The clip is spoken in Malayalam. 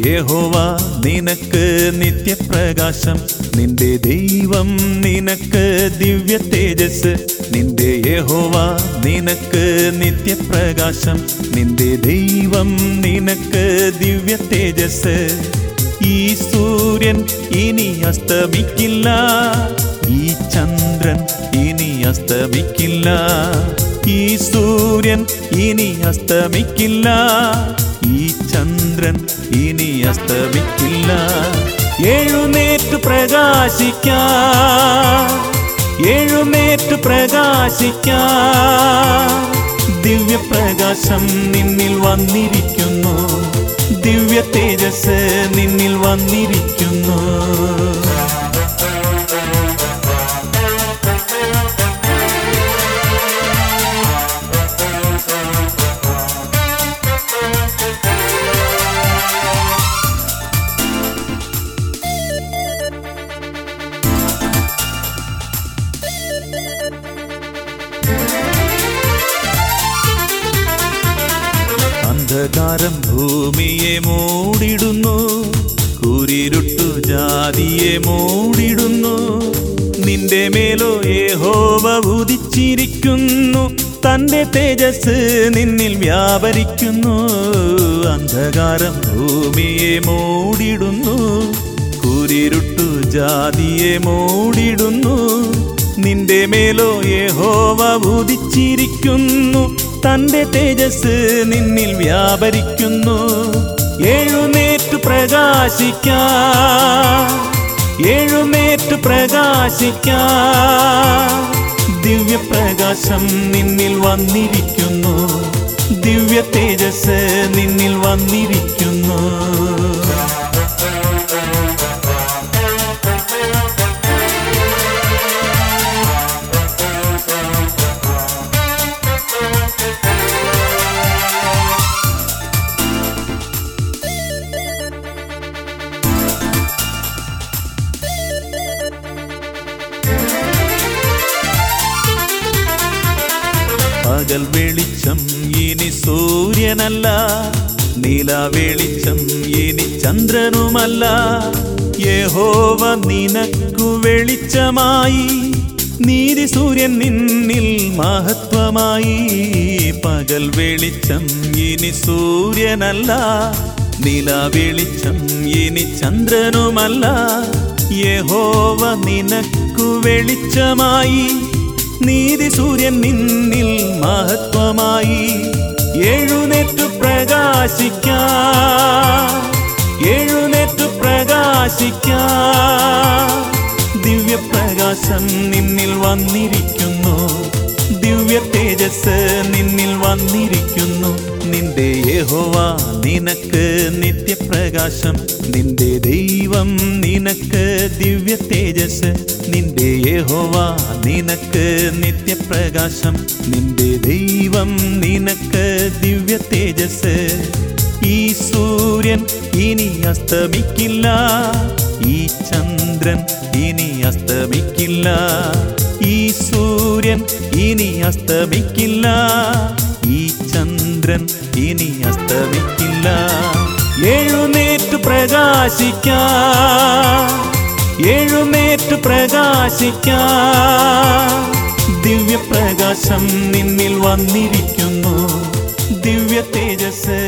യഹോവ നിനക്ക് നിത്യപ്രകാശം നിന്റെ ദൈവം നിനക്ക് ദിവ്യ തേജസ് നിന്റെ യഹോവ നിനക്ക് നിത്യപ്രകാശം നിന്റെ ദൈവം നിനക്ക് ദിവ്യ തേജസ് ഈ സൂര്യൻ ഇനി അസ്തമിക്കില്ല ഈ ചന്ദ്രൻ ഇനി അസ്തമിക്കില്ല ഈ സൂര്യൻ ഇനി അസ്തമിക്കില്ല ഈ ചന്ദ്രൻ ഇനി അസ്തമിക്കില്ല എഴുന്നേറ്റ് പ്രകാശിക്ക എഴുന്നേറ്റ് പ്രകാശിക്ക ദിവ്യപ്രകാശം നിന്നിൽ വന്നിരിക്കുന്നു ദിവ്യ തേജസ് നിന്നിൽ വന്നിരിക്കുന്നു അന്ധകാരം ഭൂമിയെ മൂടിടുന്നു കുരിരുട്ടു ജാതിയെ മൂടിടുന്നു നിന്റെ മേലോ യഹോവ ഉദിച്ചിരിക്കുന്നു തന്റെ തേജസ് നിന്നിൽ വ്യാപരിക്കുന്നു അന്ധകാരം ഭൂമിയെ മൂടിടുന്നു കുരിരുട്ടു ജാതിയെ മൂടിടുന്നു നിന്റെ മേലോ യഹോവ ഉദിച്ചിരിക്കുന്നു തന്റെ തേജസ് നിന്നിൽ വ്യാപരിക്കുന്നു എഴുന്നേറ്റ് പ്രകാശിക്ക എഴുന്നേറ്റ് പ്രകാശിക്ക ദിവ്യപ്രകാശം നിന്നിൽ വന്നിരിക്കുന്നു ദിവ്യ തേജസ് നിന്നിൽ വന്നിരിക്കുന്നു പകൽ വെളിച്ചം ഇനി സൂര്യനല്ല നീല വെളിച്ചം ഇനി ചന്ദ്രനുമല്ല യഹോവ നിനക്കു വെളിച്ചമായി നീതി സൂര്യൻ നിന്നിൽ മഹത്വമായി പകൽ വെളിച്ചം ഇനി സൂര്യനല്ല നീല വെളിച്ചം ഇനി ചന്ദ്രനുമല്ല യഹോവ നിനക്കു വെളിച്ചമായി നീതി സൂര്യൻ നിന്നിൽ മഹത്വമായി എഴുന്നേറ്റു പ്രകാശിക്ക എഴുന്നേറ്റു പ്രകാശിക്ക ദിവ്യപ്രകാശം നിന്നിൽ വന്നിരിക്കുന്നു ദിവ്യ തേജസ് നിന്നിൽ വന്നിരിക്കുന്നു നിന്റെ യഹോവ നിനക്ക് നിത്യപ്രകാശം നിന്റെ ദൈവം നിനക്ക് ദിവ്യ തേജസ് നിന്റെ യഹോവ നിനക്ക് നിത്യപ്രകാശം നിന്റെ ദൈവം നിനക്ക് ദിവ്യ തേജസ് ഈ സൂര്യൻ ഇനി അസ്തമിക്കില്ല ഈ ചന്ദ്രൻ ഇനി അസ്തമിക്കില്ല ഈ സൂര്യൻ ഇനി അസ്തമിക്കില്ല ഈ ചന്ദ്രൻ ഇനി അസ്തമിക്കില്ല എഴുന്നേറ്റ് പ്രകാശിക്ക എഴുന്നേറ്റ് പ്രകാശിക്ക ദിവ്യപ്രകാശം നിന്നിൽ വന്നിരിക്കുന്നു ദിവ്യ തേജസ്